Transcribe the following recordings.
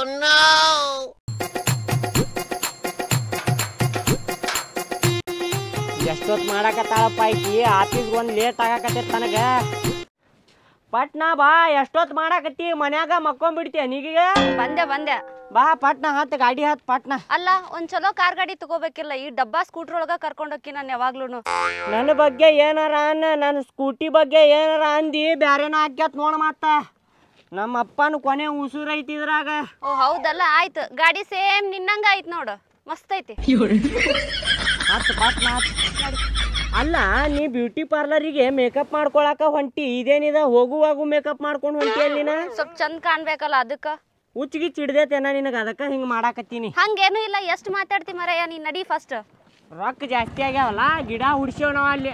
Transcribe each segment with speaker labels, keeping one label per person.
Speaker 1: ಎಷ್ಟೊತ್ತು ಮಾಡಾಕತ್ತಾಳಪ್ಪ ಆಕಿ ಆಫೀಸ್ಗೆ ಒಂದು ಲೇಟ್ ಆಗಾಕತ್ತೈತಿ ನನಗೆ ಪಟ್ನಾ ಬಾ ಎಷ್ಟೊತ್ತು ಮಾಡಾಕತ್ತಿ ಮನ್ಯಾಗ ಮಕ್ಕೊಂಬಿಡ್ತೀಯ ನೀಗೀಗ
Speaker 2: ಬಂದೆ ಬಂದೆ
Speaker 1: ಬಾ ಪಟ್ನ ಹತ್ತು ಗಾಡಿ ಹತ್ತು ಪಟ್ನ
Speaker 2: ಅಲ್ಲ ಒಂದ್ ಚಲೋ ಕಾರ್ ಗಾಡಿ ತಗೋಬೇಕಿಲ್ಲ ಈ ಡಬ್ಬಾ ಸ್ಕೂಟರ್ ಒಳಗ ಕರ್ಕೊಂಡ್ ಹೋಗಿ ನಾನು ಯಾವಾಗ್ಲೂನು
Speaker 1: ನನ್ನ ಬಗ್ಗೆ ಏನಾರ ಅನ್ನ ನನ್ನ ಸ್ಕೂಟಿ ಬಗ್ಗೆ ಏನಾರ ಅಂದಿ ಬ್ಯಾರೇನ ಹಾಕ್ಯತ್ ನೋಡ ಮತ್ತ ನಮ್ಮ ಅಪ್ಪನ ಕೊನೆ ಉಸುರು ಐತಿ ಇದ್ರಾಗ
Speaker 2: ಓ ಹೌದಲ್ಲ ಆಯ್ತು ಗಾಡಿ ಸೇಮ್ ನಿನ್ನಂಗ ಆಯ್ತು ನೋಡು ಮಸ್ತ್ ಐತಿ
Speaker 1: ಹತ್ತು ಪಟ್ನ ಹತ್ತು ಅಲ್ಲ ನೀ ಬ್ಯೂಟಿ ಪಾರ್ಲರಿಗೆ ಮೇಕಪ್ ಮಾಡ್ಕೊಳಕ ಹೊಂಟಿ ಇದೇನಿದ ಹೋಗುವಾಗೂ ಮೇಕಪ್ ಮಾಡ್ಕೊಂಡು ಹೊಂಟಿ ಅಲ್ಲಿನ
Speaker 2: ಸ್ವಲ್ಪ ಚಂದ ಕಾಣ್ಬೇಕಲ್ಲ ಅದಕ್ಕ
Speaker 1: ಹುಚ್ಚಿಗಿ ಚಿಡ್ದೈತೇನ ನಿನಗೆ ಅದಕ್ಕೆ ಹಿಂಗೆ ಮಾಡಾಕತ್ತೀನಿ
Speaker 2: ಹಂಗೇನು ಇಲ್ಲ ಎಷ್ಟ್ ಮಾತಾಡ್ತಿ ಮರಯ್ಯ ನೀ ನಡಿ ಫಸ್ಟ್
Speaker 1: ರೊಕ್ಕ ಜಾಸ್ತಿ ಆಗ್ಯಾವಲ್ಲ ಗಿಡ ಹುಡ್ಸೇವ್ ನಾವ್ ಅಲ್ಲಿ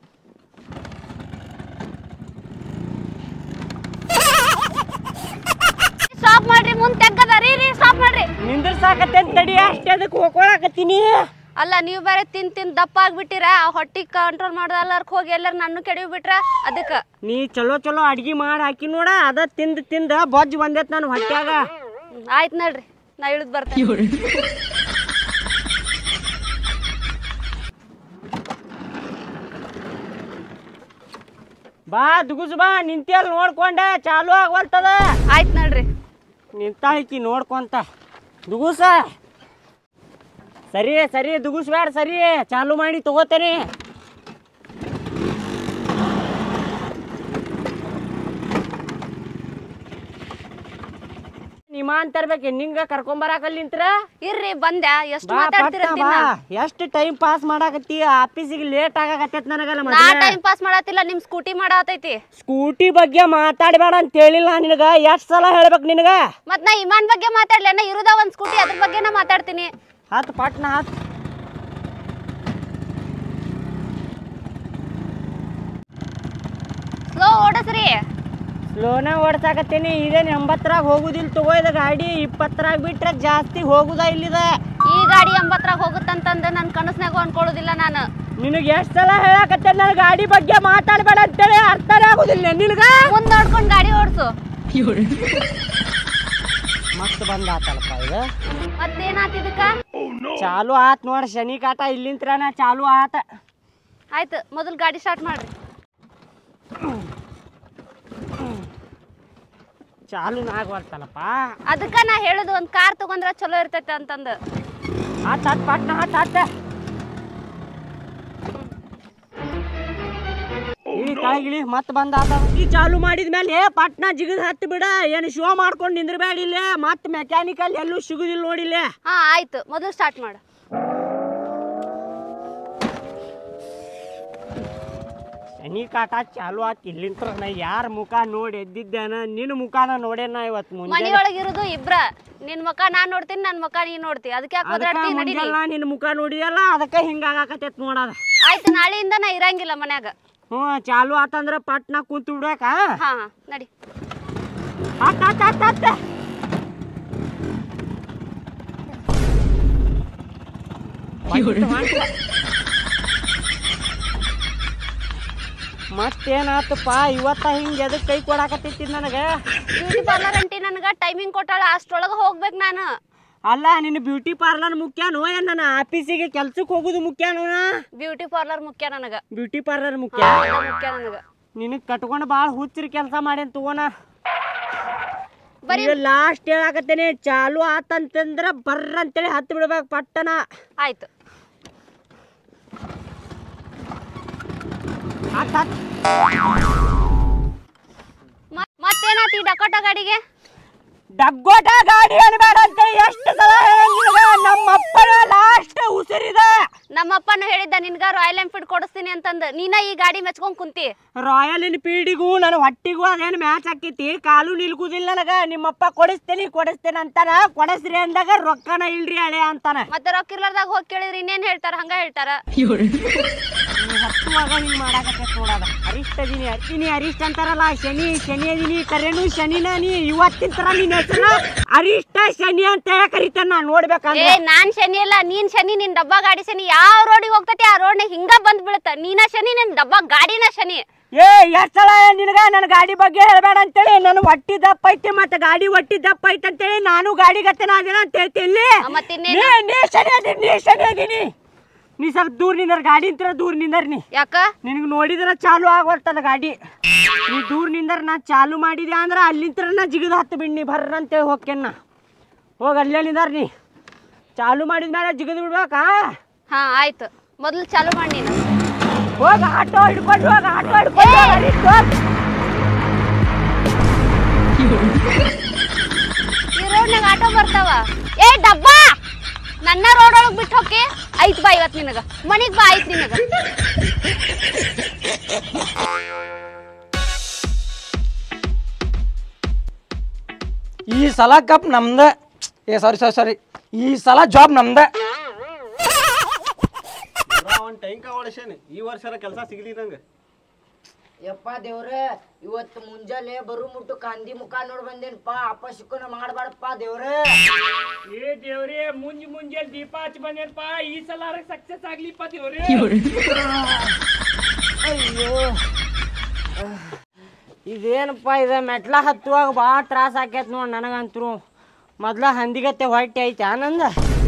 Speaker 2: ಸ್ಟಾಪ್ ಮಾಡ್ರಿ ಮುಂದ್ ತೆಗ್ಗದ ರೀ ರೀ ಸ್ಟಾಪ್ ಮಾಡ್ರಿ
Speaker 1: ನಿಂದ್ರಸಾಕತ್ತೆ ತಡಿ ಅಷ್ಟೇ ಅದಕ್ಕೆ ಹೋಗ್ಕೊಳಕತ್ತೀನಿ
Speaker 2: ಅಲ್ಲ ನೀವು ಬೇರೆ ತಿನ್ ತಿನ್ ದಪ್ಪ ಆಗ್ಬಿಟ್ಟಿರ ಆ ಹೊಟ್ಟಿ ಕಂಟ್ರೋಲ್ ಮಾಡೋದಲ್ಲರ್ಕ್ ಹೋಗಿ ಎಲ್ಲಾರ ನನ್ನ ಕೆಡವಿ ಬಿಟ್ರ ಅದಕ್ಕ
Speaker 1: ನೀ ಚಲೋ ಚಲೋ ಅಡ್ಗಿ ಮಾಡಿ ಹಾಕಿ ನೋಡ ಅದ ತಿಂದ್ ತಿಂದ ಬೊಜ್ಜ್ ಬಂದೈತ್ ನನ್ನ ಹೊಟ್ಯಾಗ
Speaker 2: ಹ್ಮ್, ಆಯ್ತ್ ನಡ್ರಿ ನಾ ಇಳಿದ್ ಬರ್ತೇನೆ
Speaker 1: ಬಾ ದುಗುಸ್ ಬಾ ನಿಂತಿಯಲ್ ನೋಡ್ಕೊಂಡೆ ಚಾಲು ಆಗ್ವಲ್ತದ
Speaker 2: ಆಯ್ತ್ ನಡ್ರಿ
Speaker 1: ನಿಂತಾಳಿಕಿ ನೋಡ್ಕೊಂತ ದುಗುಸ ಸರಿ ಸರಿ ದುಗುಸ್ ಬ್ಯಾಡ ಸರಿ ಚಾಲು ಮಾಡಿ ತಗೋತೇನೆ ನಿಮಾನ್ ತರ್ಬೇಕು ನಿಂಗ ಕರ್ಕೊಂಬರಾಕಲ್ಲಿ ನಿಂತ್ರ
Speaker 2: ಇರ್ರಿ ಬಂದ್ಯಾ ಎಷ್ಟ್
Speaker 1: ಬಾ
Speaker 2: ಮಾತಾಡ್ತೀರ
Speaker 1: ಪಟ್ನ ಬಾ ಎಷ್ಟು ಟೈಮ್ ಪಾಸ್ ಮಾಡಾಕತ್ತಿ ಆಫೀಸಿಗೆ ಲೇಟ್ ಆಗಾಕತ್ತೈತ್ ನನಗಲ್ಲ
Speaker 2: ನಾ
Speaker 1: ಮೊದ್ಲೇ.
Speaker 2: ಟೈಮ್ ಪಾಸ್ ಮಾಡತ್ತಿಲ್ಲ ನಿಮ್ ಸ್ಕೂಟಿ ಮಾಡಾತೈತಿ
Speaker 1: ಸ್ಕೂಟಿ ಬಗ್ಗೆ ಮಾತಾಡಬೇಡ ಅಂತ ಹೇಳಿಲ್ಲ ನಿನಗ ಎಷ್ಟು ಸಲ ಹೇಳ್ಬೇಕು ನಿನಗ
Speaker 2: ಮತ್ ನಾ ಇಮಾನ್ ಬಗ್ಗೆ ಮಾತಾಡ್ಲಿ ನಾ ಇರುದ ಒಂದ್ ಸ್ಕೂಟಿ ಅದ್ರ ಬಗ್ಗೆ ನಾ ಮಾತಾಡ್ತೀನಿ
Speaker 1: ಹತ್ತು ಪಟ್ನ ಹತ್ತು
Speaker 2: ಸ್ಲೋ ಓಡಸ್ರಿ
Speaker 1: ಸ್ಲೋನ ಓಡ್ಸಾಕತ್ತೀನಿ ಇದೇನು ಎಂಬತ್ತರಾಗ ಹೋಗುದಿಲ್ಲ ತಗೋ ಇದು ಗಾಡಿ ಇಪ್ಪತ್ತರಾಗ ಬಿಟ್ರೆ ಜಾಸ್ತಿ ಹೋಗುದ ಇಲ್ಲಿದ
Speaker 2: ಈ ಗಾಡಿ ಎಂಬತ್ತರಾಗ ಹೋಗುತ್ತಂತಂದ ನನ್ ಕನಸ್ನಾಗೂ ಅನ್ಕೊಳ್ಳೋದಿಲ್ಲ ನಾನು
Speaker 1: ನಿನಗೆ ಎಷ್ಟು ಸಲ ಹೇಳಕತ್ತೆ ನನ್ನ ಗಾಡಿ ಬಗ್ಗೆ ಮಾತಾಡಬೇಡ ಅಂತೇಳಿ ಅರ್ಥನೇ ಆಗುದಿಲ್ಲ ನಿನಗ
Speaker 2: ಮುಂದ್ ನೋಡ್ಕೊಂಡ್ ಗಾಡಿ ಓಡ್ಸು
Speaker 1: ಮಸ್ತ್ ಬಂದ ಆತಲ್ಲಪ್ಪ ಇದು
Speaker 2: ಮತ್ತೇನಾತ್ ಇದಕ್ಕ
Speaker 1: ಚಾಲು ಆತ್ ನೋಡ ಶನಿ ಕಾಟ ಇಲ್ಲಿಂತ್ರನ ಚಾಲು ಆತ
Speaker 2: ಆಯ್ತು ಮೊದಲ್ ಗಾಡಿ ಸ್ಟಾರ್ಟ್ ಮಾಡ್ರಿ
Speaker 1: ಚಾಲು ಆಗ್ವಲ್ತಲ್ಲಪ್ಪ
Speaker 2: ಅದಕ್ಕ ನಾ ಹೇಳುದು ಒಂದ್ ಕಾರ್ ತಗೊಂಡ್ರ ಚಲೋ ಇರ್ತೈತೆ ಅಂತಂದು
Speaker 1: ಹತ್ತು ಹತ್ತು ಪಟ್ನ ಹತ್ತು ಹತ್ತು ಇಳಿ ಕೆಳಗಿಳಿ ಮತ್ತೆ ಬಂದ ಈ ಚಾಲು ಮಾಡಿದ ಮೇಲೆ ಪಟ್ನ ಜಿಗದ್ ಹತ್ತು ಬಿಡ ಏನು ಶೋ ಮಾಡ್ಕೊಂಡು ನಿಂದ್ರಬೇಡ ಇಲ್ಲೇ ಮತ್ತೆ ಮೆಕ್ಯಾನಿಕಲ್ ಎಲ್ಲೂ ಸಿಗುದಿಲ್ಲ ನೋಡಿಲ್ಲೇ
Speaker 2: ಹಾ ಆಯ್ತು ಮೊದಲು ಸ್ಟಾರ್ಟ್ ಮಾಡು
Speaker 1: ಶನಿ ಕಾಟ ಚಾಲು ಆತ್ ಇಲ್ಲಿಂತ್ರ ನಾ ಯಾರ ಮುಖ ನೋಡಿ ಎದ್ದಿದ್ದೇನ ನಿನ್ನ ಮುಖನ ನೋಡೇನ ಇವತ್ತು ಮುಂಜಾನೆ
Speaker 2: ಮನಿಯೊಳಗ ಇರುದು ಇಬ್ರ ನಿನ್ ಮುಖ ನಾನ್ ನೋಡ್ತೀನಿ ನನ್ ಮುಖ ನೀನ್ ನೋಡ್ತಿ ಅದಕ್ಕೆ ಯಾಕೆ
Speaker 1: ಅದಕ್ಕ
Speaker 2: ಓದಾಡ್ತಿ ನಡೀರಿ
Speaker 1: ಮುಂಜಾನೆ ನಿನ್ನ ಮುಖ ನೋಡಿಯಲ್ಲ ಅದಕ್ಕೆ ಹಿಂಗಾಗಕತ್ತೈತ್ ನೋಡದ
Speaker 2: ಆಯ್ತು ನಾಳೆಯಿಂದ ನಾ ಇರಂಗಿಲ್ಲ ಮನ್ಯಾಗ
Speaker 1: ಹ್ಞೂ ಚಾಲು ಆತಂದ್ರ ಪಟ್ನ ಕುಂತು ಬಿಡ್ಬೇಕ
Speaker 2: ಹಾ ಹಾ ನಡಿ
Speaker 1: ಹತ್ ಹತ್ ಹತ್ ಹತ್ ಮತ್ತೇನಾತಪ್ಪ ಇವತ್ತ ಹಿಂಗೆ ಎದಕ್ಕೆ ಕೈ ಕೊಡಾಕತ್ತೈತಿ ನನಗೆ
Speaker 2: ಬ್ಯೂಟಿ ಪಾರ್ಲರ್ ಅಂಟಿ ನನಗ ಟೈಮಿಂಗ್ ಕೊಟ್ಟಾಳ ಅಷ್ಟ್ರೊಳಗ ಹೋಗ್ಬೇಕು ನಾನು
Speaker 1: ಅಲ್ಲ ನಿನ್ನ ಬ್ಯೂಟಿ ಪಾರ್ಲರ್ ಮುಖ್ಯನೋ ಏನ್ ನನ್ನ ಆಫೀಸಿಗೆ ಕೆಲ್ಸಕ್ಕೆ ಹೋಗುದು ಮುಖ್ಯನೋ
Speaker 2: ಬ್ಯೂಟಿ ಪಾರ್ಲರ್ ಮುಖ್ಯ ನನಗ
Speaker 1: ಬ್ಯೂಟಿ ಪಾರ್ಲರ್ ಮುಖ್ಯ
Speaker 2: ಅದ ಮುಖ್ಯ ನನಗ
Speaker 1: ನಿನಗೆ ಕಟ್ಕೊಂಡು ಭಾಳ ಹುಚ್ಚರಿ ಕೆಲಸ ಮಾಡೇನ್ ತಗೋಣ
Speaker 2: ಬರೀ
Speaker 1: ಲಾಸ್ಟ್ ಹೇಳಾಕತ್ತೇನೆ ಚಾಲು ಆತಂತಂದ್ರ ಬರ್ರ ಅಂತೇಳಿ ಹತ್ತು ಬಿಡ್ಬೇಕು ಪಟ್ಟನ
Speaker 2: ಆಯ್ತು
Speaker 1: ಹತ್ ಹತ್
Speaker 2: ಮತ್- ಮತ್ತೇನಾತ್ ಈ ಡಕೋಟ ಗಾಡಿಗೆ
Speaker 1: ಡಗ್ಗೋಟ ಗಾಡಿ ಅನ್ಬೇಡ ಅಂತೇಳಿ ಎಷ್ಟು ಸಲ ಹೇಳಂಗಿಲ್ಲ ನಮ್ಮ ಅಪ್ಪನ ಲಾಸ್ಟ್ ಉಸಿರಿದ
Speaker 2: ನಮ್ಮಪ್ಪನು ಹೇಳಿದ್ದ ನಿನ್ಗ ರಾಯಲ್ ಎನ್ಫೀಲ್ಡ್ ಕೊಡಿಸ್ತೀನಿ ಅಂತಂದು ನೀನ ಈ ಗಾಡಿ ಮೆಚ್ಕೊಂಡ್ ಕುಂತಿ
Speaker 1: ರಾಯಲ್ ಎನ್ಫೀಲ್ಡಿಗೂ ನನ್ನ ಹೊಟ್ಟಿಗೂ ಅದೇನು ಮ್ಯಾಚ್ ಆಕೈತಿ ಕಾಲು ನಿಲ್ಗುದಿಲ್ಲ ನನಗ ನಿಮ್ಮಪ್ಪ ಕೊಡಿಸ್ತೇನೆ ಕೊಡಿಸ್ತೇನೆ ಅಂತಾನ ಕೊಡಸ್ರಿ ಅಂದಾಗ ರೊಕ್ಕನ ಇಲ್ರಿ ಹಳೆ ಅಂತಾನ
Speaker 2: ಮತ್ತೆ ರೊಕ್ಕ ಇರ್ಲಾರ್ದಾಗ ಹೋಗಿ ಕೇಳಿದ್ರೆ ಇನ್ನೇನ್ ಹೇಳ್ತಾರ ಹಂಗ ಹೇಳ್ತಾರ
Speaker 1: ನೀ ಹತ್ತುವಾಗ ಹಿಂಗ್ ಮಾಡಾಕತ್ತೈತ್ ನೋಡದ ಅರಿಷ್ಟ ಅದೀನಿ ಅರ್ತೀನಿ ಅರಿಷ್ಟ ಅಂತಾರಲ್ಲ ಶನಿ ಶನಿ ಅದೀನಿ ಕರೆನು ಶನಿನ ನೀ ಇವತ್ತಿನ ತರ ನಿನ್ನ ಹೆಸರು ಅರಿಷ್ಟ ಶನಿ ಅಂತ ಹೇಳ ಕರಿತಾನ ನಾ
Speaker 2: ಏ
Speaker 1: ನೋಡ್ಬೇಕಂದ್ರೆ
Speaker 2: ನಾನ್ ಶನಿ ಅಲ್ಲ ನೀನ್ ಶನಿ ನಿನ್ ಡಬ್ಬಾ ಗಾಡಿ ಶನಿ ಯಾವ ರೋಡಿಗೆ ಹೋಗ್ತತಿ ಆ ರೋಡ್ ಹಿಂಗ ಬಂದ್ ಬೀಳುತ್ತ ನೀನ ಶನಿ ನಿನ್ ಡಬ್ಬಾ ಗಾಡಿನ ಶನಿ
Speaker 1: ಏ ಎಷ್ಟ್ ಸಲ ನಿನಗ ನನ್ನ ಗಾಡಿ ಬಗ್ಗೆ ಹೇಳ್ಬೇಡ ಅಂತೇಳಿ ನನ್ನ ಹೊಟ್ಟಿ ದಪ್ಪ ಐತಿ ಮತ್ತೆ ಗಾಡಿ ಹೊಟ್ಟಿ ದಪ್ಪ ಐತಿ ಅಂತೇಳಿ ನಾನು ಗಾಡಿ ಗತ್ತನ ಅದೇನ ಅಂತ ಹೇಳ್ತೀನಿ
Speaker 2: ಮತ್ತೆ ಇನ್ನೇನು?
Speaker 1: ನೀ ನೀ ಸರಿ ಅದೀನಿ ನೀ ಸರಿ ಅದೀನಿ ನೀ ಸ್ವಲ್ಪ ದೂರ ನಿಂದರ್ ಗಾಡಿ ಅಂತ ದೂರ ನಿಂದರ್ ನೀ
Speaker 2: ಯಾಕ
Speaker 1: ನಿನಗೆ ನೋಡಿದ್ರೆ ಚಾಲು ಆಗವಲ್ತದ ಗಾಡಿ ನೀ ದೂರ ನಿಂದರ್ ನಾ ಚಾಲು ಮಾಡಿದೆ ಅಂದ್ರೆ ಅಲ್ಲಿಂತ್ರ ನಾ ಜಿಗಿದು ಹತ್ತು ಬಿಡ್ನಿ ಬರ್ರ ಅಂತೇಳಿ ಹೋಗ್ಕೇನ ಹೋಗಿ ಅಲ್ಲೇ ನಿಂದರ್ ನೀ ಚಾಲು ಮಾಡಿದ ಮೇಲೆ ಜಿಗಿದು ಬಿಡ್ಬೇಕಾ
Speaker 2: ಹಾ ಆಯ್ತು ಮೊದ್ಲು ಚಾಲು ಮಾಡಿ ನೀನು
Speaker 1: ಹೋಗ ಆಟೋ ಹಿಡ್ಕೊಂಡು ಹೋಗ ಆಟೋ ಹಿಡ್ಕೊಂಡು ಹೋಗ್, ಹರೀಶ್, ಹೋಗ್.
Speaker 2: ಈ ರೋಡ್ನಾಗ ಆಟೋ ಬರ್ತಾವ ಏ ಡಬ್ಬಾ ನನ್ನ ರೋಡ್ ಒಳಗ್ ಬಿಟ್ಟು ಹೋಗಿ ಐತ್ ಬಾ ಇವತ್ ನಿನಗ ಮನಿಗ್ ಬಾ ಐತ್ ನಿನಗ
Speaker 3: ಈ ಸಲ ಕಪ್ ನಮ್ದ ಏ ಸಾರಿ ಸಾರಿ ಸಾರಿ ಈ ಸಲ ಜಾಬ್ ನಮ್ದ
Speaker 4: ಒಂದು ಟೈಮ್ ಕಾವಳಶೇನೆ ಈ ವರ್ಷ ಕೆಲಸ ಸಿಗ್ಲಿ ನಂಗೆ
Speaker 5: ಯಪ್ಪ ದೇವ್ರೆ ಇವತ್ತು ಮುಂಜಾನೆ ಬರು ಮುಟ್ಟು ಕಾಂದಿ ಮುಖ ನೋಡ್ ಬಂದೇನಪ್ಪ ಅಪ್ಪ ಶಿಕ್ಕನ ಮಾಡಬಾರಪ್ಪ ದೇವ್ರೆ
Speaker 1: ಏ ದೇವ್ರೇ ಮುಂಜಿ ಮುಂಜಾನೆ ದೀಪ ಹಚ್ಚಿ ಬಂದೇನಪ್ಪ ಈ ಸಲ ಸಕ್ಸಸ್ ಆಗ್ಲಿಪ್ಪ ದೇವ್ರೇ ಅಯ್ಯೋ ಇದೇನಪ್ಪ ಇದು ಮೆಟ್ಲ ಹತ್ತುವಾಗ ಭಾಳ ತ್ರಾಸ ಆಕೈತ್ ನೋಡ್ ನನಗಂತರು ಮೊದ್ಲ ಹಂದಿಗತ್ತೆ ಹೊಟ್ಟೆ ಐತೆ ಆನಂದ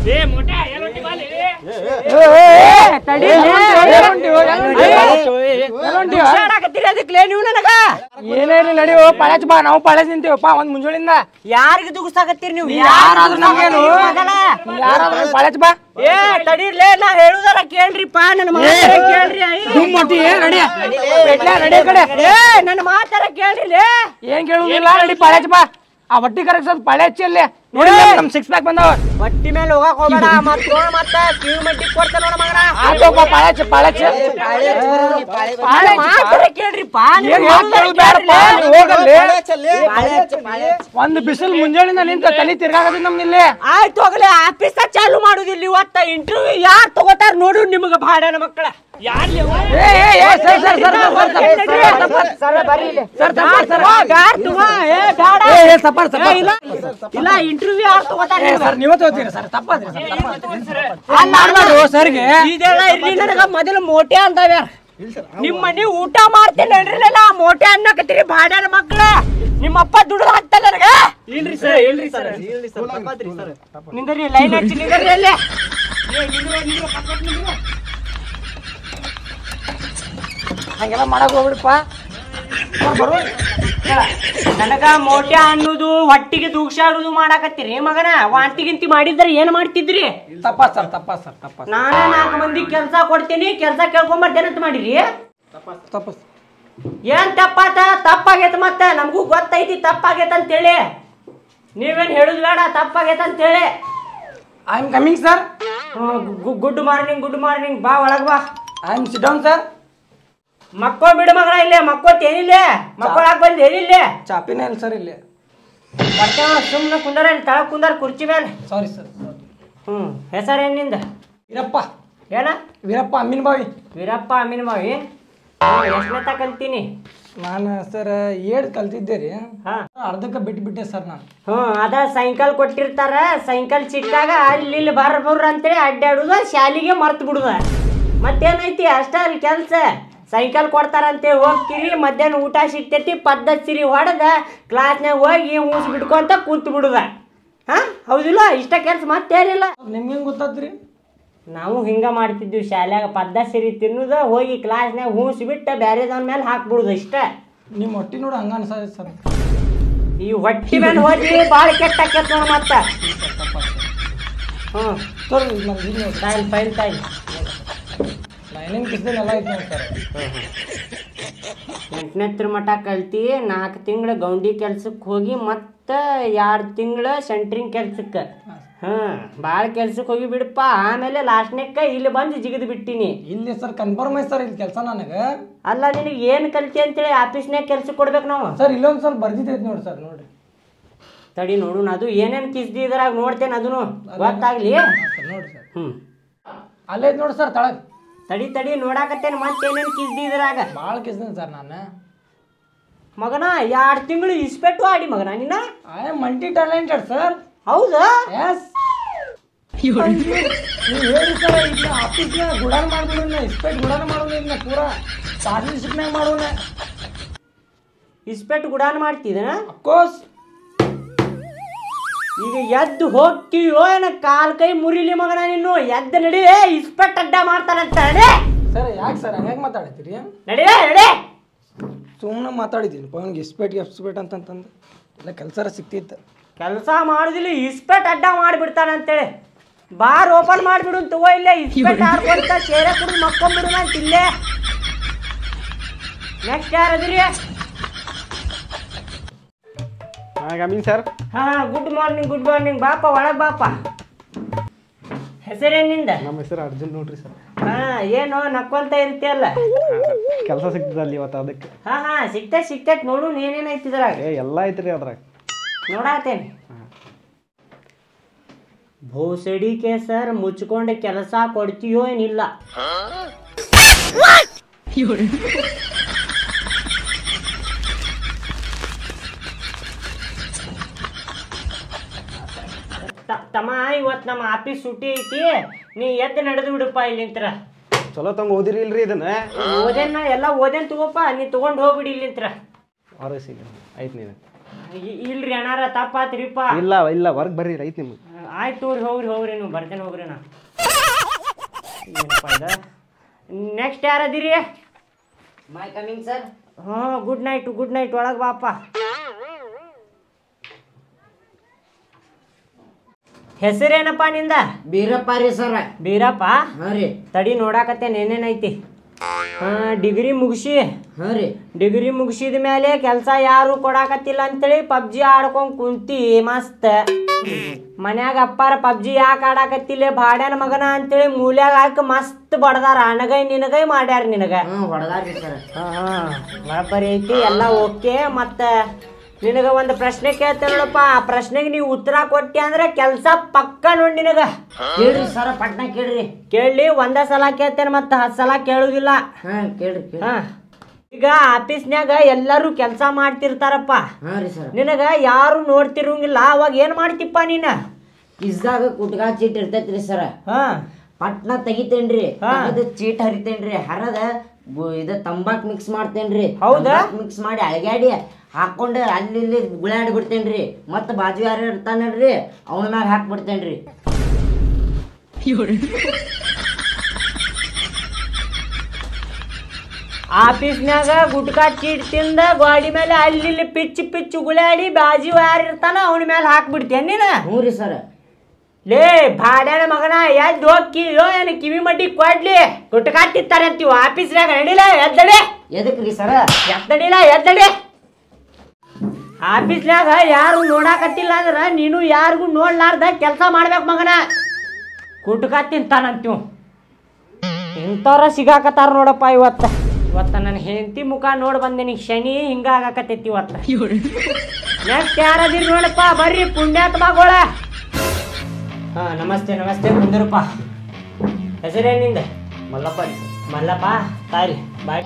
Speaker 1: ನೀವು ನನಗ
Speaker 3: ಏನೇನು ನಡಿ ಪಾಳ್ಯಾಚ್ ಬಾ ನಾವು ಪಾಳ್ಯಾಚ್ ನಿಂತೀವಪ್ಪ ಒಂದ್ ಮುಂಜಾನಿಂದ
Speaker 1: ಯಾರಿಗೆ ದುಗ್ಸಾಕತ್ತೀರಿ ನೀವು
Speaker 3: ಯಾರಾದ್ರೂ ನಮ್ಗೇನು
Speaker 1: ಆಗಲ್ಲ.
Speaker 3: ಯಾರಾದ್ರೂ ಪಾಳ್ಯಾಚ್ ಬಾ
Speaker 1: ಏ ತಡೀರ್ಲೇ ನಾ ಹೇಳುದಾರ ಕೇಳ್ರಿಪ್ಪ ನನ್ನ ಮಾತಾರ ಕೇಳ್ರಿ ಐ.
Speaker 3: ದುಮ್ ಹೊಟ್ಟಿ ಏ ನಡಿ ಬೆಟ್ಲ ನಡಿ ಆ ಕಡೆ
Speaker 1: ಏ ನನ್ನ ಮಾತಾರ ಕೇಳ್ರಿಲೇ
Speaker 3: ಏನ್ ಕೇಳುದಿಲ್ಲ ನಡಿ ಪಾಳ್ಯಾಚ್ ಬಾ ಆ ಹೊಟ್ಟಿ ಕರಗ್ಸೋದ್ ಪಾಳ್ಯಾಚಿ ಅಲ್ಲಿ ನೋಡಿ ನಮ್ ಸಿಕ್ಸ್ ಪ್ಯಾಕ್ ಬಂದಾವ
Speaker 1: ಹೊಟ್ಟಿ ಮೇಲೆ ಹೋಗಕ್ ಹೋಗ್ಬೇಡ ಮತ್ ನೋಡ್ ಮತ್ತ ಕಿವಿ ಮಟ್ಟಿ ಕೊಡ್ತ ನೋಡ ಮಗನ
Speaker 3: ಆತೋಪ್ಪ ಪಾಳ್ಯಾಚ್ ಪಾಳ್ಯಾಚ್
Speaker 1: ನನ್ನ ಮಾತಾರ ಕೇಳ್ರಿಪ್ಪ ನೀವು
Speaker 3: ಏನ್ ಮಾತ್ ಕೇಳೋದ್ ಬೇಡಪ್ಪ ನೀವ್ ಹೋಗಲ್ಲಿ
Speaker 5: ಪಾಳ್ಯಾಚ್ ಪಾಳ್ಯಾಚ್
Speaker 3: ಒಂದ್ ಬಿಸಿಲು ಮುಂಜಾನಿಂದ ನಿಂತ ತಲೆ ತಿರ್ಗಾಕತ್ತಿ ನಮ್ದು ಇಲ್ಲಿ
Speaker 1: ಆಯ್ತು ಹೋಗ್ಲಿ ಆಫೀಸ ಚಾಲು ಮಾಡುದಿಲ್ಲ ಇವತ್ತ ಇಂಟರ್ವ್ಯೂ ಯಾರು ತಗೋತಾರ ನೋಡು ನಿಮಗ ಭಾಡನ ಮಕ್ಕಳ ಯಾರು
Speaker 3: ಏ ಏ ಏ ಸರ್ ಸರ್ ಸರ್ ಸರ್
Speaker 5: ಸರ ಬರ್ರಿ ಇಲ್ಲಿ
Speaker 3: ಸರ್ ಸರ್ ಸರ್
Speaker 1: ಇಲ್ಲ
Speaker 3: ಏ ಏ ಸಪರ್ ಸಪರ್
Speaker 1: ಇಲ್ಲ ಇಲ್ಲ ಇಂಟರ್ವ್ಯೂ ಯಾರು ತಗೋತಾರ
Speaker 3: ಏ ಸರ್ ನೀವೇ ತಗೋತೀರಿ ಸರ್ ತಪ್ಪಾದ್ರಿ ಸರ್ ತಪ್ಪಾದ್ರಿ ಹಂಗ್ ಮಾಡ್ಬೇಡ್ರಿ ಸರ್ಗೆ
Speaker 1: ಇದೆಲ್ಲ ಇರ್ಲಿ ನನಗ ಮೊದಲು ಮೋಟೆ ಅಂತಾವ್ಯ ನಿಮ್ಮ ಮನೆ ಊಟ ಮಾಡ್ತೀನಿ ನಡ್ರಿಲ್ಲ ಮೋಟೆ ಅನ್ನಕತ್ತೀರಿ ಭಾಡ್ಯಾನ ಮಕ್ಳ ನಿಮ್ಮಪ್ಪ ದುಡ್ದು ಹಾಕ್ತಾನ ನನಗ ಇಲ್ರಿ ಸರ್ ಇಲ್ರಿ ಸರ್ ನಿಂದ್ರಿ ಲೈನ್ ಹಚ್ಚಿ ನಿಂದ್ರಿ ಅಲ್ಲೇ
Speaker 3: ಹಂಗೆಲ್ಲ ಮಾಡಕ್ ಹೋಗ್ಬಿಡಪ್ಪ ಬರೋ
Speaker 1: ನನಗ ಮೋಟೆ ಅನ್ನೋದು ಹೊಟ್ಟಿಗೆ ದೂಕ್ಷಾಡುದು ಮಾಡಾಕತ್ತೀರಿ ಮಗನ ವಾಂತಿ ಗಿಂತಿ ಮಾಡಿದ್ರೆ ಏನ್ ಮಾಡ್ತಿದ್ರಿ
Speaker 3: ತಪ್ಪ ಸರ್ ತಪ್ಪ ಸರ್ ತಪ್ಪ
Speaker 1: ನಾನ ನಾಲ್ಕು ಮಂದಿ ಕೆಲಸ ಕೊಡ್ತೀನಿ ಕೆಲಸ ಕೇಳ್ಕೊಂಬರ್ತೇನಂತ ಮಾಡಿರಿ
Speaker 3: ತಪ್ಪ
Speaker 1: ಏನ್ ತಪ್ಪಾತ ತಪ್ಪಾಗೈತ ಮತ್ತೆ ನಮಗೂ ಗೊತ್ತೈತಿ ತಪ್ಪಾಗೈತ ಅಂತೇಳಿ ನೀವೇನ್ ಹೇಳುದು ಬೇಡ ತಪ್ಪಾಗೈತ ಅಂತೇಳಿ
Speaker 3: I am coming sir
Speaker 1: good morning good morning ಬಾ ಒಳಗ್ ಬಾ
Speaker 3: I am sit down sir
Speaker 1: ಮಕ್ಕೋ ಬಿಡು ಮಗನ ಇಲ್ಲೇ ಮಕ್ಕೋತೇನಿಲ್ಲೇ ಮಕ್ಕಳಾಗ ಬಂದ್ ಏನಿಲ್ಲೇ
Speaker 3: ಚಾಪಿನೇ ಇಲ್ಲ ಸರ್ ಇಲ್ಲಿ
Speaker 1: ಬರ್ತೇವ ಸುಮ್ಮನೆ ಕುಂದರ ಇಲ್ಲಿ ತಳಗ್ ಕುಂದರ್ ಕುರ್ಚಿ ಮೇಲೆ
Speaker 3: ಸಾರಿ ಸರ್
Speaker 1: ಹ್ಮ್ ಹೆಸರೇನ್ ನಿಂದ
Speaker 3: ವೀರಪ್ಪ
Speaker 1: ಏನ
Speaker 3: ವೀರಪ್ಪ ಅಮ್ಮಿನ ಬಾವಿ
Speaker 1: ವೀರಪ್ಪ ಅಮೀನ್ ಬಾವಿ ಎಷ್ಟನೇ ಕಲ್ತೀನಿ
Speaker 3: ನಾನು ಸರ್ ಏಡ್ ಕಲ್ತಿದ್ದೆ ರೀ
Speaker 1: ಹಾ
Speaker 3: ಅರ್ಧಕ್ಕೆ ಬಿಟ್ಟು ಬಿಟ್ಟೆ ಸರ್ ನಾನು
Speaker 1: ಹ್ಮ್ ಅದ ಸೈಕಲ್ ಕೊಟ್ಟಿರ್ತಾರ ಸೈಕಲ್ ಸಿಕ್ಕಾಗ ಅಲ್ಲಿ ಇಲ್ಲಿ ಬರ್ ಬರ್ರ ಅಂತೇಳಿ ಅಡ್ಡಾಡುದ ಶಾಲಿಗೆ ಮರ್ತ್ ಬಿಡುದ ಮತ್ತೇನೈತಿ ಅಷ್ಟ ಅಲ್ಲಿ ಕೆಲ್ಸ ಸೈಕಲ್ ಕೊಡ್ತಾರಂತೇಳಿ ಹೋಗ್ತೀರಿ ಮಧ್ಯಾಹ್ನ ಊಟ ಸಿಗ್ತೈತಿ ಪದ್ಧತಿ ಸಿರಿ ಹೊಡೆದ ಕ್ಲಾಸ್ನಾಗ ಹೋಗಿ ಮೂಸ್ ಬಿಡ್ಕೊಂತ ಕೂತ್ ಬಿಡುದ ಹಾ ಹೌದಿಲ್ಲ ಇಷ್ಟ ಕೆಲ್ಸ ಮತ್ತೇನಿಲ್ಲ
Speaker 3: ನಿಮ್ಗೆ ಹೆಂಗೆ ಗೊತ್ತಾತ್ರಿ
Speaker 1: ನಾವು ಹಿಂಗ ಮಾಡ್ತಿದ್ವಿ ಶಾಲ್ಯಾಗ ಪದ್ಧತಿ ಸಿರಿ ತಿನ್ನುದ ಹೋಗಿ ಕ್ಲಾಸ್ನಾಗ ಹೂಸ್ ಬಿಟ್ಟ ಬ್ಯಾರೆದವನ ಮೇಲೆ ಹಾಕ್ಬಿಡುದ ಇಷ್ಟ
Speaker 3: ನಿಮ್ಮ ಹೊಟ್ಟಿ ನೋಡಿ ಹಂಗ ಅನ್ಸತ್ತೆ ಸರ್
Speaker 1: ಈ ಹೊಟ್ಟಿ ಮೇಲೆ ಹೋಗಿ ಭಾಳ ಕೆಟ್ಟ ಆಕೇತ್ ನೋಡ ಮತ್ತ ಹ್ಞೂ
Speaker 3: ಸರ್ ನಮ್ದು ಇದು ನೋಡಿ
Speaker 1: ಟೈಮ್ ಫೈಲ್ ಟೈಮ್
Speaker 3: ಲೈನಿಂಗ್ ಕಿಸ್ದಲ್ಲಿ ಎಲ್ಲ ಐತೆ ನೋಡಿ ಸರ್
Speaker 1: ಎಂಟನೇತ್ರ ಮಠ ಕಲ್ತಿ ನಾಲ್ಕು ತಿಂಗಳು ಗೌಂಡಿ ಕೆಲ್ಸಕ್ಕೆ ಹೋಗಿ ಮತ್ತೆ ಎರಡು ತಿಂಗಳು ಸೆಂಟ್ರಿಂಗ್ ಕೆಲ್ಸಕ್ಕೆ ಹಾಂ ಭಾಳ ಕೆಲ್ಸಕ್ಕೆ ಹೋಗಿ ಬಿಡಪ್ಪ ಆಮೇಲೆ ಲಾಸ್ಟ್ನೇಕ ಇಲ್ಲಿ ಬಂದು ಜಿಗಿದು ಬಿಟ್ಟಿನಿ
Speaker 3: ಇಲ್ಲಿ ಸರ್ ಕನ್ಫರ್ಮ್ ಐತೆ ಸರ್ ಇಲ್ಲಿ ಕೆಲಸ ನನಗೆ
Speaker 1: ಅಲ್ಲ ನಿನಗೆ ಏನು ಕಲ್ತಿ ಅಂತೇಳಿ ಆಫೀಸ್ನಾಗ ಕೆಲ್ಸಕ್ಕೆ ಕೊಡ್ಬೇಕು ನಾವು
Speaker 3: ಸರ್ ಇಲ್ಲೊಂದು ಸ್ವಲ್ಪ ಬರ್ದಿದ್ದೈತೆ ನೋಡಿ ಸರ್ ನೋಡ್ರಿ
Speaker 1: ತಡಿ ನೋಡು ಅದು ಏನೇನು ಕಿಸ್ದಿ ಇದ್ರಾಗ ನೋಡ್ತೇನೆ ಅದನ್ನು ಗೊತ್ತಾಗ್ಲಿ
Speaker 3: ಸರ್ ನೋಡಿ ಸರ್
Speaker 1: ಹ್ಞೂ
Speaker 3: ಅಲ್ಲೇ ಐತೆ ನೋಡಿ ಸರ್ ತಳಗ್
Speaker 1: ತಡಿ ತಡಿ ನೋಡಾಕತ್ತೇನೆ ಮತ್ತೇನೇನು ಕಿಸ್ದಿ ಇದ್ರಾಗ
Speaker 3: ಭಾಳ ಕಿಸ್ತೀನಿ ಸರ್ ನಾನು
Speaker 1: ಮಗನ ಎರಡು ತಿಂಗಳು ಇಸ್ಪೆಟ್ಟು ಆಡಿ ಮಗನ ನಿನ್ನ
Speaker 3: I am multi talented sir
Speaker 1: ಹೌದಾ
Speaker 3: ಎಸ್ ನೀವು ಹೇಳಿ ಸರ್ ಈಗ ಆಫೀಸ್ನ ಗುಡಾನ್ ಮಾಡ್ಬಿಡೋಣ ಇಸ್ಪೇಟ್ ಗುಡಾನ್ ಮಾಡೋಣ ಇದನ್ನ ಪೂರಾ ಪಾರ್ಟ್ನರ್ಶಿಪ್ನಾಗ ಮಾಡೋಣ
Speaker 1: ಇಸ್ಪೆಟ್ ಗುಡಾನ್ ಮಾಡ್ತಿದನ
Speaker 3: ಅಫ್ಕೋರ್ಸ್
Speaker 1: ಈಗ ಎದ್ದು ಹೋಗ್ತೀಯೋ ಏನ ಕಾಲ್ ಕೈ ಮುರಿಲಿ ಮಗನ ನೀನು ಎದ್ದು ನಡಿ ಇಸ್ಪೆಟ್ ಅಡ್ಡ ಮಾಡ್ತಾರಂತ ನಡಿ
Speaker 3: ಸರ್ ಯಾಕೆ ಸರ್ ಹಂಗಾಗಿ ಮಾತಾಡತ್ತೀರಿ
Speaker 1: ನಡಿ ನಡಿ
Speaker 3: ಸುಮ್ಮನೆ ಮಾತಾಡಿದ್ದೀನಿ ಅವ್ನಿಗೆ ಇಸ್ಪೇಟ್ ಎಸ್ಪೇಟ್ ಅಂತಂತಂದು ಎಲ್ಲ ಕೆಲಸ ಸಿಕ್ತಿತ್ತು
Speaker 1: ಕೆಲಸ ಮಾಡುದಿಲ್ಲ ಇಸ್ಪೆಟ್ ಅಡ್ಡ ಮಾಡಿಬಿಡ್ತಾನಂತೇಳಿ ಬಾರ್ ಓಪನ್ ಮಾಡಿಬಿಡು ತಗೋ ಇಲ್ಲೇ ಇಸ್ಪೆಟ್ ಹಾರ್ಕೊಂತ ಸೇರೆ ಕುಡಿದು ಮಕ್ಕೊಂಬಿಡು ಅಂತ ಇಲ್ಲೇ ನೆಕ್ಸ್ಟ್ ಯಾರದ್ರಿ
Speaker 4: ಹಾಂ ಗಮೀನ್ ಸರ್
Speaker 1: ಹಾ ಗುಡ್ ಮಾರ್ನಿಂಗ್ ಗುಡ್ ಮಾರ್ನಿಂಗ್ ಬಾಪ ಒಳಗ್ ಬಾಪ ಹೆಸರೇನಿಂದ
Speaker 4: ನಮ್ಮ ಹೆಸರು ಅರ್ಜುನ್ ನೋಡ್ರಿ ಸರ್
Speaker 1: ಹಾ ಏನು ನಕ್ಕೊಂತ ಇರ್ತಿಯಲ್ಲ
Speaker 4: ಕೆಲಸ ಸಿಗ್ತದಲ್ಲಿ ಇವತ್ತು ಅದಕ್ಕೆ
Speaker 1: ಹಾ ಹಾ ಸಿಕ್ತೈತ್ ಸಿಕ್ತೈತ್ ನೋಡು ಏನೇನೈತಿ ಇದ್ರಾಗ
Speaker 4: ಏ ಎಲ್ಲ ಐತ್ರಿ ಅದ್ರಾಗ
Speaker 1: ನೋಡಾತೇನೆ ಭೋಸಡಿಕೆ ಸರ್ ಮುಚ್ಕೊಂಡು ಕೆಲಸ ಕೊಡ್ತೀಯೋ ಏನಿಲ್ಲ ತ- ತಮ್ಮ ಇವತ್ತು ನಮ್ಮ ಆಫೀಸ್ ಸುಟಿ ಐತಿ ನೀ ಎದ್ದು ನಡೆದು ಬಿಡಪ್ಪ ಇಲ್ಲಿಂತ್ರ
Speaker 4: ಚಲೋ ತಂಗ ಓದಿರಿ ಇಲ್ರಿ ಇದನ್ನ
Speaker 1: ಓದೇನ ಎಲ್ಲ ಓದೇನ್ ತಗೋಪ್ಪ ನೀ ತಗೊಂಡ್ ಹೋಗ್ಬಿಡಿ ಇಲ್ಲಿಂತ್ರ
Speaker 4: ಹೊರಗೆ ಸಿಗ ಐತ್ ನೀನು
Speaker 1: ಇ- ಇಲ್ರಿ ಅಣ್ಣಾರ ತಪ್ಪಾತ್ರಿಪ್ಪ
Speaker 4: ಇಲ್ಲ ಇಲ್ಲ ವರ್ಕ್ ಬರ್ರಿ ಐತ್ ನಿಮ್ಗೆ
Speaker 1: ಆಯ್ತು ತೋರಿ ಹೋಗ್ರಿ ಹೋಗ್ರಿ ನೀವು ಬರ್ತೇನೆ ಹೋಗ್ರಿ ನಾ ಏನಪ್ಪ ಇದು ನೆಕ್ಸ್ಟ್ ಯಾರದಿರಿ
Speaker 5: ಮೈ ಕಮಿಂಗ್ ಸರ್
Speaker 1: ಹ್ಞೂ ಗುಡ್ ನೈಟ್ ಗುಡ್ ನೈಟ್ ಒಳಗೆ ಬಾಪ ಹೆಸರೇನಪ್ಪ ನಿಂದ
Speaker 5: ಬೀರಪ್ಪ ರೀ ಸರ್
Speaker 1: ಬೀರಪ್ಪ
Speaker 5: ಹಾ ರೀ
Speaker 1: ತಡಿ ನೋಡಾಕತ್ತೇನೆ ಏನೇನೈತಿ ಹಾಂ ಡಿಗ್ರಿ ಮುಗಿಸಿ
Speaker 5: ಹಾ ರೀ
Speaker 1: ಡಿಗ್ರಿ ಮುಗಿಸಿದ ಮೇಲೆ ಕೆಲಸ ಯಾರು ಕೊಡಾಕತ್ತಿಲ್ಲ ಅಂತೇಳಿ ಪಬ್ಜಿ ಆಡ್ಕೊಂಡ್ ಕುಂತಿ ಮಸ್ತ್ ಮನ್ಯಾಗ ಅಪ್ಪಾರ ಪಬ್ಜಿ ಯಾಕೆ ಆಡಾಕತ್ತಿಲ್ಲ ಬಾಡ್ಯಾನ ಮಗನ ಅಂತೇಳಿ ಮೂಲ್ಯಾಗ ಹಾಕಿ ಮಸ್ತ್ ಬಡದಾರ ಅನಗೈ ನಿನಗೈ ಮಾಡ್ಯಾರ ನಿನಗ
Speaker 5: ಹಾ ಹೊಡೆದಾರ್ರಿ ಸರ್
Speaker 1: ಹಾ ಹಾ ಬರಬ್ಬರಿ ಐತಿ ಎಲ್ಲ ಓಕೆ ಮತ್ತ ನಿನಗ ಒಂದು ಪ್ರಶ್ನೆ ಕೇಳ್ತೇನೆ ನೋಡಪ್ಪ ಆ ಪ್ರಶ್ನೆಗೆ ನೀವು ಉತ್ತರ ಕೊಟ್ಟಿ ಅಂದ್ರೆ ಕೆಲಸ ಪಕ್ಕ ನೋಡಿ ನಿನಗ
Speaker 5: ಕೇಳ್ರಿ ಸರ ಪಟ್ನ ಕೇಳ್ರಿ
Speaker 1: ಕೇಳಿ ಒಂದ ಸಲ ಕೇಳ್ತೇನೆ ಮತ್ತೆ ಹತ್ತು ಸಲ ಕೇಳುದಿಲ್ಲ
Speaker 5: ಹಾ ಕೇಳ್ರಿ ಕೇಳ್ರಿ
Speaker 1: ಹಾ ಈಗ ಆಫೀಸ್ನ್ಯಾಗ ಎಲ್ಲರೂ ಕೆಲಸ ಮಾಡ್ತಿರ್ತಾರಪ್ಪ
Speaker 5: ಹಾ ರೀ ಸರ್
Speaker 1: ನಿನಗ ಯಾರು ನೋಡ್ತಿರಂಗಿಲ್ಲ ಅವಾಗ ಏನ್ ಮಾಡ್ತಿಪ್ಪ ನೀನ
Speaker 5: ಕಿಸ್ದಾಗ ಕುಟ್ಗಾ ಚೀಟ್ ಇರ್ತೈತ್ರಿ ಸರ
Speaker 1: ಹಾ
Speaker 5: ಪಟ್ನ ತೆಗಿತೇನ್ರಿ
Speaker 1: ಹಾ.
Speaker 5: ತೆಗ್ದು ಚೀಟ್ ಹರಿತೇನ್ರಿ ಹರದ ಗು- ಇದ ತಂಬಾಕ್ ಮಿಕ್ಸ್ ಮಾಡ್ತೇನ್ರಿ
Speaker 1: ಹೌದಾ?
Speaker 5: ಮಿಕ್ಸ್ ಮಾಡಿ ಅಳಗ್ಯಾಡಿ ಹಾಕೊಂಡು ಅಲ್ಲಿ ಇಲ್ಲಿ ಗುಳಾಡಿ ಬಿಡ್ತೇನ್ರಿ ಮತ್ತ ಬಾಜು ಯಾರು ಇರ್ತಾನಲ್ರಿ ಅವನ ಮ್ಯಾಗ ಹಾಕ್ಬಿಡ್ತೇನ್ರಿ
Speaker 1: ಆಫೀಸ್ನ್ಯಾಗ ಗುಟ್ಕಾ ಚೀಟ್ ತಿಂದ ಗಾಡಿ ಮೇಲೆ ಅಲ್ಲಿ ಇಲ್ಲಿ ಪಿಚ್ಚು ಪಿಚ್ಚು ಗುಳಾಡಿ ಬಾಜು ಯಾರು ಇರ್ತಾನ ಅವನ ಮೇಲೆ ಹಾಕ್ಬಿಡ್ತೇನ್ ನೀನ
Speaker 5: ಹ್ಞೂ ರೀ ಸರ್
Speaker 1: ಲೇ ಭಾಡ್ಯಾನ ಮಗನ ಎದ್ದು ಹೋಗಿ ಏನು ಕಿವಿ ಮಡ್ಡಿ ಕೊಡ್ಲಿ ಗುಟ್ಕಾ ತಿಂತಾರೆ ಅಂತೀವಿ ಆಫೀಸ್ನ್ಯಾಗ ನಡಿಲ ಎದ್ದಡಿ
Speaker 5: ಎದಕ್ ರೀ ಸರ
Speaker 1: ಎದ್ದಡಿಲ್ಲ ಎದ್ದಡಿ ಆಫೀಸ್ನ್ಯಾಗ ಯಾರು ನೋಡಾಕತ್ತಿಲ್ಲ ಅಂದ್ರ ನೀನು ಯಾರಿಗೂ ನೋಡ್ಲಾರ್ದ ಕೆಲಸ ಮಾಡ್ಬೇಕು ಮಗನ ಕುಟ್ಕ ತಿಂತಾನಂತೀವ್ ಇಂಥವ್ರ ಸಿಗಾಕತ್ತಾರ ನೋಡಪ್ಪ ಇವತ್ತ ಇವತ್ತ ನನ್ನ ಹೆಂಡತಿ ಮುಖ ನೋಡಿ ಬಂದೇನಿ ಶನಿ ಹಿಂಗ ಆಗಾಕತ್ತೈತಿ ಇವತ್ತ ನೆಕ್ಸ್ಟ್ ಯಾರದಿರಿ ನೋಡಪ್ಪ ಬರ್ರಿ ಪುಣ್ಯಾತ್ಮಗಳ ಹಾ ನಮಸ್ತೆ ನಮಸ್ತೆ ಕುಂದಿರಪ್ಪ ಹೆಸರೇನಿಂದ
Speaker 4: ಮಲ್ಲಪ್ಪ ರೀ ಸರ್
Speaker 1: ಮಲ್ಲಪ್ಪ ತಾರಿ ಬಾಯ್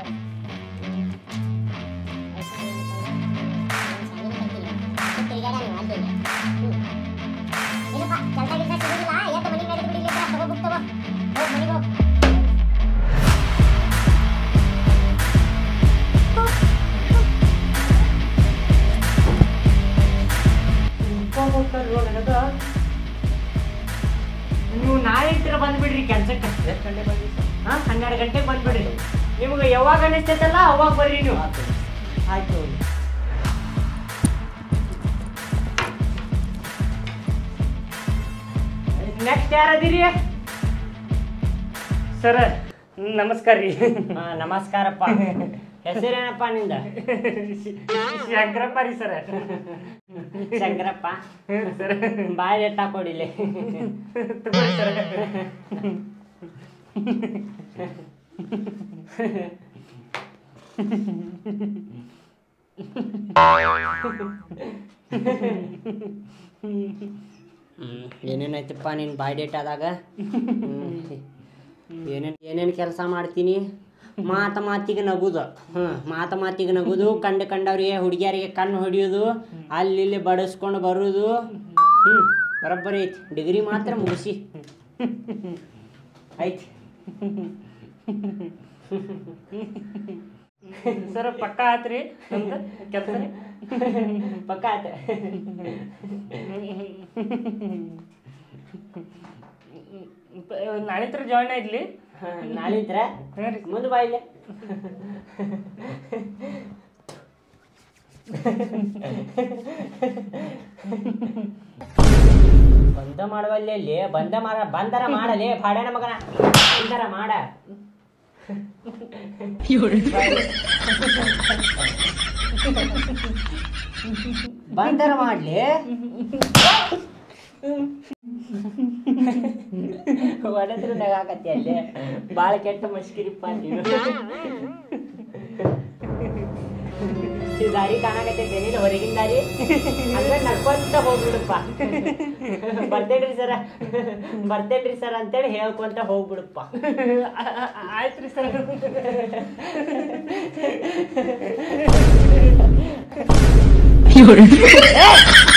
Speaker 1: ನೀವು ನಾಳೆ ಇಟ್ಟಿರ ಬಂದ್ಬಿಡ್ರಿ ಕೆಲ್ಸಕ್ಕೆ ಎಷ್ಟು ಗಂಟೆ ಬಂದ್ರಿ ಹಾ ಹನ್ನೆರಡು ಗಂಟೆಗೆ ಬಂದ್ಬಿಡ್ರಿ ನಿಮ್ಗೆ ಯಾವಾಗ ಅನಿಸ್ತೈತಲ್ಲ ಅವಾಗ ಬರ್ರಿ ನೀವು ಆಯ್ತು ನೆಕ್ಸ್ಟ್ ಯಾರದಿರಿ ಸರ್ ನಮಸ್ಕಾರ ರೀ ಹಾ ನಮಸ್ಕಾರಪ್ಪ ಹೆಸರೇನಪ್ಪ ನಿಂದ ಶಂಕರಪ್ಪ ರೀ ಸರ್ ಶಂಕರಪ್ಪ ಸರ್ ಬಾಯ್ ಎಟ್ಟ ಕೊಡಿಲೆ ಏನೇನೈತಪ್ಪ ನೀನು ಬಾಯ್ ಡೇಟ್ ಆದಾಗ ಏನೇನು ಏನೇನು ಕೆಲಸ ಮಾಡ್ತೀನಿ ಮಾತ ಮಾತಿಗೆ ನಗುದು ಹ್ಞೂ ಮಾತ ಮಾತಿಗೆ ನಗುದು ಕಂಡು ಕಂಡವ್ರಿಗೆ ಹುಡುಗಿಯರಿಗೆ ಕಣ್ಣು ಹೊಡಿಯೋದು ಅಲ್ಲಿ ಇಲ್ಲಿ ಬಡಿಸ್ಕೊಂಡು ಬರುವುದು ಹ್ಞೂ ಬರೋಬ್ಬರಿ ಐತಿ ಡಿಗ್ರಿ ಮಾತ್ರ ಮುಗಿಸಿ ಐತಿ
Speaker 3: ಸರ್ ಪಕ್ಕ ಆತ್ರಿ ನಮ್ದು ಕೆಲಸ
Speaker 1: ಪಕ್ಕ ಆತ
Speaker 3: ನಾಳಿತ್ರ ಜಾಯ್ನ್ ಆಯ್ಲಿ
Speaker 1: ನಾಳಿದ್ರ
Speaker 3: ಹಾಂ ರೀ
Speaker 1: ಮುಂದೆ ಬಾ ಇಲ್ಲೇ ಬಂದ ಮಾಡುವಲ್ಲಿ ಅಲ್ಲಿ ಬಂದ ಮಾಡ ಬಂದರ ಮಾಡಲಿ ಭಾಡ್ಯಾನ ಮಗನ ಬಂದರ ಮಾಡ ಬಂದರ ಮಾಡ್ಲಿ ಹೊಡೆದ್ರು ನಗಾಕತ್ತಿ ಅಲ್ಲಿ ಬಾಳ ಕೆಟ್ಟ ಮಸ್ಕಿರಿಪ್ಪ ನೀನು ಈ ದಾರಿ ಕಾಣಕತ್ತೈತೆ ನೀನು ಹೊರಗಿನ ದಾರಿ ಅಂದ್ರೆ ನಡ್ಕೊಂತ ಹೋಗ್ಬಿಡಪ್ಪ ಬರ್ತೇನ್ರಿ ಸರ ಬರ್ತೇನ್ರಿ ಸರ್ ಅಂತೇಳಿ ಹೇಳ್ಕೊಂತ ಹೋಗ್ಬಿಡಪ್ಪ
Speaker 3: ಆಯ್ತು ರೀ ಸರ್
Speaker 1: ಏ!